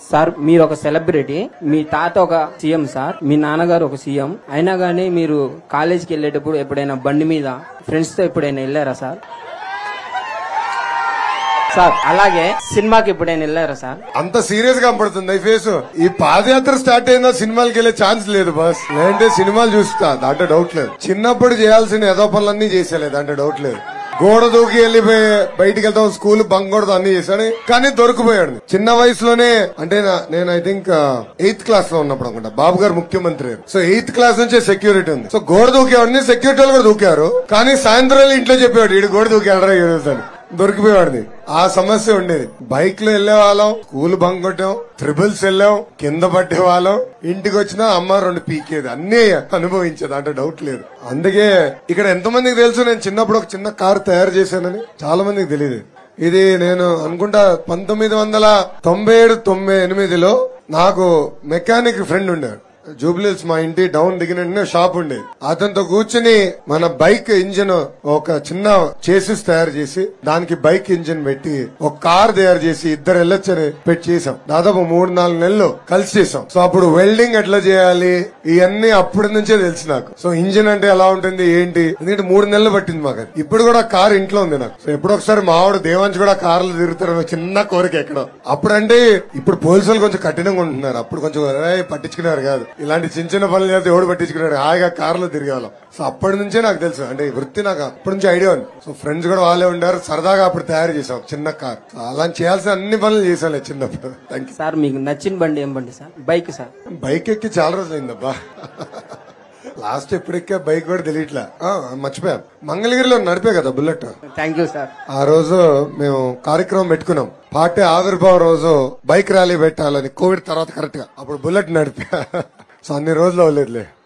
Sir మీరు ఒక celebrity మీ తాత ఒక సీఎం సార్ మీ నాన్నగారు ఒక సీఎం అయినా గానీ మీరు కాలేజీకి వెళ్ళేటప్పుడు ఎప్పుడైనా బండి మీద ఫ్రెండ్స్ తో ఎప్పుడైనా వెళ్ళారా సార్ సార్ అలాగే సినిమాకి ఎప్పుడైనా వెళ్ళారా సార్ అంత సీరియస్ గా కనపడుతుంది ఈ ఫేస్ ఈ పాదయాత్ర స్టార్ట్ అయిందా సినిమాలకి వెళ్ళే ఛాన్స్ లేదు బస్ లేదంటే సినిమాలు చూస్తా దాంట్లో డౌట్ లేదు చిన్నప్పుడు చేయాల్సిన ఏదో పనులన్నీ చేసేలేదు దాంట్లో డౌట్ లేదు గోడ దూకి వెళ్ళిపోయి బయటికి వెళ్తాం స్కూల్ బంక్ కొడతాం అన్ని చేశాడు కానీ దొరికిపోయాడు చిన్న వయసులోనే అంటే నా- నేను ఐ థింక్ ఎయిత్ క్లాస్ లో ఉన్నప్పుడు అనుకుంటా బాబు గారు ముఖ్యమంత్రి సో ఎయిత్ క్లాస్ నుంచే సెక్యూరిటీ ఉంది సో గోడ దూకేవాడిని సెక్యూరిటీ వాళ్ళు కూడా దూకారు కానీ సాయంత్రం వెళ్ళి ఇంట్లో చెప్పేవాడు ఇడు గోడ దూకేళ్ళరా ఈ రోజు అని దొరికిపోయేవాడిని ఆ సమస్య ఉండేది బైక్ లో వెళ్లే వాళ్ళం స్కూల్ బంక్ కొట్టాం త్రిబుల్స్ వెళ్ళాం కింద పట్టే వాళ్ళం ఇంటికి వచ్చినా అమ్మ రెండు పీకేది అన్నీ అనుభవించేది అంటే డౌట్ లేదు అందుకే ఇక్కడ ఎంతమందికి తెలుసు నేను చిన్నప్పుడు ఒక చిన్న కారు తయారు చేశానని చాలా మందికి తెలియదు ఇది నేను అనుకుంటా పంతొమ్మిది వందల తొంభై ఏడు తొంభై ఎనిమిదిలో నాకు మెకానిక్ ఫ్రెండ్ ఉండేవాడు జూబ్లీస్ మా ఇంటి డౌన్ దిగిన వెంటనే షాప్ ఉండేది అతనితో కూర్చుని మన బైక్ ఇంజిన్ ఒక చిన్న చేసిస్ తయారు చేసి దానికి బైక్ ఇంజిన్ పెట్టి ఒక కార్ తయారు చేసి ఇద్దరు వెళ్ళొచ్చని పెట్టి చేసాం దాదాపు మూడు నాలుగు నెలలు కలిసి చేసాం సో అప్పుడు వెల్డింగ్ ఎట్లా చేయాలి ఇవన్నీ అప్పటి నుంచే తెలుసు నాకు సో ఇంజిన్ అంటే ఎలా ఉంటుంది ఏంటి ఎందుకంటే మూడు నెలలు పట్టింది మాకు అది. ఇప్పుడు కూడా కార్ ఇంట్లో ఉంది నాకు సో ఎప్పుడు ఒకసారి మావాడు దేవాంశ్ కూడా కార్లు తిరుగుతారు చిన్న కోరిక ఎక్కడో అప్పుడంటే ఇప్పుడు పోలీసులు కొంచెం కఠినంగా ఉంటున్నారు అప్పుడు కొంచెం "ఏయ్, పట్టించుకునేవారు కాదు ఇలాంటి చిన్న చిన్న పనులు చేస్తే ఎవడు పట్టించుకున్నాడు హాయిగా కార్లో తిరిగేవాళ్ళం సో అప్పటి నుంచే నాకు తెలుసు అంటే ఈ వృత్తి నాకు అప్పటి నుంచి ఐడియా ఉంది సో ఫ్రెండ్స్ కూడా వాళ్ళే ఉండారు సరదాగా అప్పుడు తయారు చేసాం ఒక చిన్న కార్ సో అలా చేయాల్సిన అన్ని పనులు చేశాను చిన్నప్పుడు థ్యాంక్ సార్ మీకు నచ్చిన బండి ఏం బండి sir bike sir you bike ఎక్కి చాలా రోజులు అయిందబ్బా లాస్ట్ ఎప్పుడు ఎక్కా బైక్ కూడా తెలియట్లా ఆ, మర్చిపోయాం మంగళగిరిలో నడిపే కదా బుల్లెట్ థ్యాంక్ యూ సార్ ఆ రోజు మేము కార్యక్రమం పెట్టుకున్నాం పార్టీ ఆవిర్భావ రోజు బైక్ ర్యాలీ పెట్టాలని కోవిడ్ తర్వాత కరెక్ట్ గా అప్పుడు బుల్లెట్ నడిపా సో అన్ని రోజులు అవ్వలేదులే